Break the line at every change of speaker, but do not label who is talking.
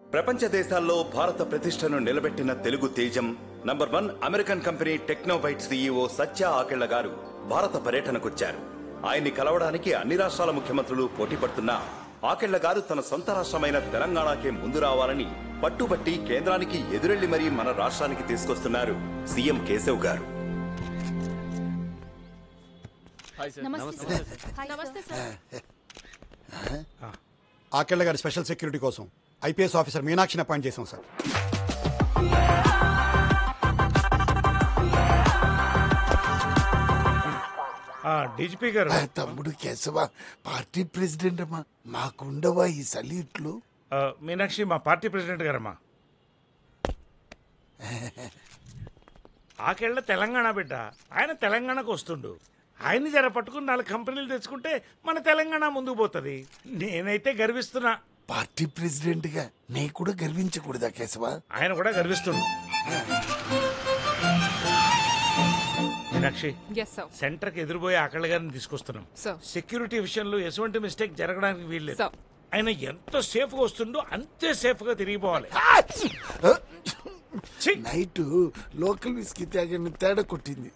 ప్రపంచ దేశాల్లో భారత ప్రతిష్టను నిలబెట్టిన తెలుగు తేజం number one American company Technobyte CEO Satya Akella గారు భారత పర్యటనకొచ్చారు ఆయన్ని కలవడానికి అన్ని రాష్ట్రాల ముఖ్యమంత్రులు పోటీ పడుతున్నా ఆకెళ్ల గారు తన సొంత రాష్ట్రమైన తెలంగాణకే ముందు రావాలని పట్టుబట్టి కేంద్రానికి ఎదురెళ్లి మరీ మన రాష్ట్రానికి తీసుకొస్తున్నారు సీఎం కేశవ్ గారు
నమస్తే సార్
ఆకెళ్ళ గారి స్పెషల్ సెక్యూరిటీ కోసం ఐపీఎస్ ఆఫీసర్ మీనాక్షిని అపాయింట్ చేశాం సార్
డీజీపీ గారు
ఆ తమ్ముడు కేశవ పార్టీ ప్రెసిడెంట్ అమ్మా మాకుండవా ఈ సల్యూట్లు
ఆ, మీనాక్షి మా పార్టీ ప్రెసిడెంట్ గారమ్మా ఆకేళ్ళ తెలంగాణ బిడ్డ ఆయన తెలంగాణకు వస్తుండు ఆయన్ని జర పట్టుకుని నాలుగు కంపెనీలు తెచ్చుకుంటే మన తెలంగాణ ముందుకు పోతుంది నేనైతే గర్విస్తున్నా
పార్టీ ప్రెసిడెంట్ గా నీ కూడా గర్వించకూడదా కేశవ
ఆయన కూడా గర్విస్తుండు మీనాక్షి
ఎస్ సార్
సెంటర్కి ఎదురుపోయి ఆకళ్ళ గారిని తీసుకొస్తున్నాం
Sir.
సెక్యూరిటీ విషయంలో ఎటువంటి మిస్టేక్ జరగడానికి వీల్లేదు
Sir.
ఆయన ఎంత సేఫ్ గా వస్తుండో అంతే సేఫ్ గా తిరిగిపోవాలి ఛీ!
నైట్ లోకల్ విస్కీ తాగని తేడా కొట్టింది